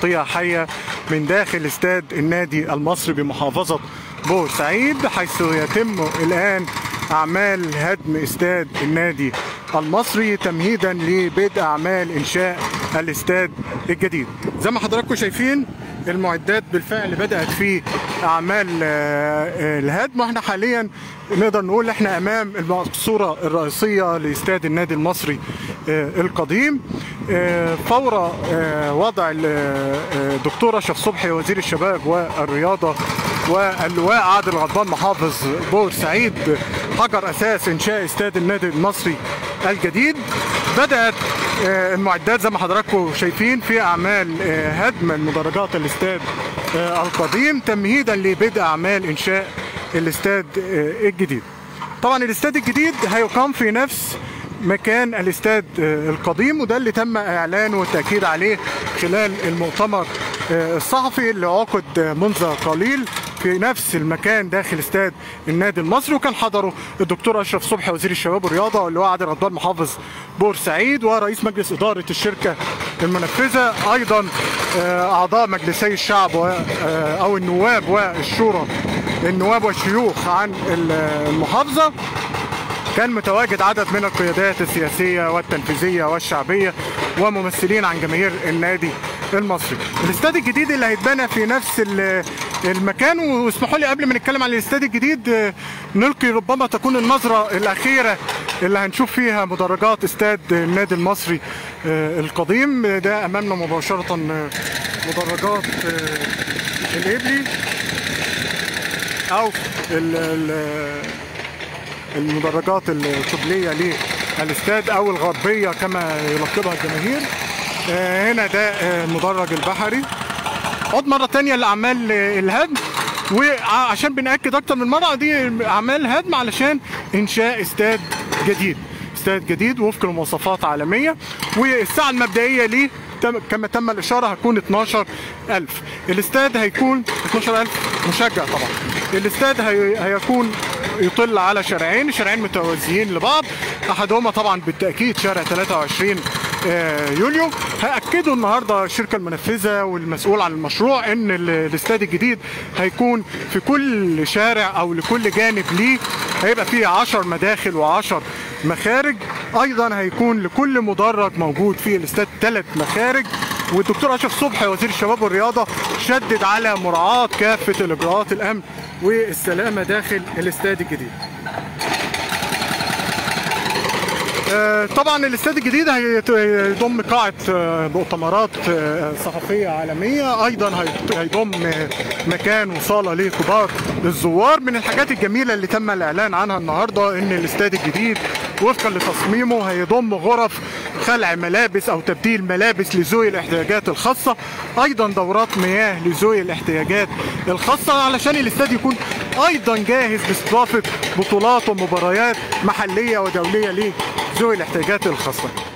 تغطية حية من داخل استاد النادي المصري بمحافظة بورسعيد حيث يتم الآن أعمال هدم استاد النادي المصري تمهيدا لبدء أعمال إنشاء الاستاد الجديد زي ما حضراتكم شايفين المعدات بالفعل بدأت في أعمال آه، الهدم واحنا حاليا نقدر نقول احنا أمام المقصورة الرئيسية لاستاد النادي المصري آه، القديم آه، فور آه، وضع ال- آه، الدكتور أشرف صبحي وزير الشباب والرياضة واللواء عادل غضبان محافظ بورسعيد حجر أساس إنشاء استاد النادي المصري الجديد بدأت آه، المعدات زي ما حضراتكم شايفين في أعمال آه، هدم المدرجات الاستاد آه، القديم تمهيدا لبدء أعمال إنشاء الاستاد آه، الجديد طبعا الاستاد الجديد هيقام في نفس مكان الاستاد آه، القديم وده اللي تم اعلانه والتاكيد عليه خلال المؤتمر آه، الصحفي اللي عقد آه، منذ قليل في نفس المكان داخل استاد النادي المصري وكان حضره الدكتور اشرف صبحي وزير الشباب والرياضه واللواء عادل غضبان محافظ بورسعيد ورئيس مجلس اداره الشركه المنفذه ايضا آه، اعضاء مجلسي الشعب و- آه، او النواب والشورى النواب والشيوخ عن المحافظه كان متواجد عدد من القيادات السياسية والتنفيذية والشعبية وممثلين عن جماهير النادي المصري الاستاد الجديد اللي هيتبنى في نفس ال- المكان واسمحوا لي قبل ما نتكلم عن الاستاد الجديد آه، نلقي ربما تكون النظرة الأخيرة اللي هنشوف فيها مدرجات استاد النادي المصري آه، القديم ده أمامنا مباشرة آه، مدرجات آه، الإبلي أو ال- ال- المدرجات القبليه للاستاد او الغربيه كما يلقبها الجماهير آه، هنا ده آه، المدرج البحري عد مره تانية لاعمال آه، الهدم وعشان بنأكد اكتر من مره دي اعمال هدم علشان انشاء استاد جديد استاد جديد وفق لمواصفات عالميه والساعه المبدئيه ليه تم- كما تم الاشاره هتكون 12000 الاستاد هيكون 12000 مشجع طبعا الاستاد هي هيكون يطل على شارعين شارعين متوازيين لبعض احدهما طبعا بالتاكيد شارع 23 آه، يوليو هاكدوا النهارده الشركه المنفذه والمسؤول عن المشروع ان ال- الاستاد الجديد هيكون في كل شارع او لكل جانب ليه هيبقى فيه 10 مداخل و10 مخارج ايضا هيكون لكل مدرج موجود في الاستاد ثلاث مخارج والدكتور اشرف صبحي وزير الشباب والرياضه شدد على مراعاه كافه الاجراءات الامن والسلامه داخل الاستاد الجديد. آه، طبعا الاستاد الجديد هيت- هيضم قاعة آه، مؤتمرات آه، صحفية عالمية أيضا هيت- هيضم آه، مكان وصالة لكبار الزوار من الحاجات الجميلة اللي تم الإعلان عنها النهاردة إن الاستاد الجديد وفقا لتصميمه هيضم غرف خلع ملابس أو تبديل ملابس لذوي الاحتياجات الخاصة أيضا دورات مياه لذوي الاحتياجات الخاصة علشان الاستاد يكون أيضا جاهز لاستضافة بطولات ومباريات محلية ودولية لذوي الاحتياجات الخاصة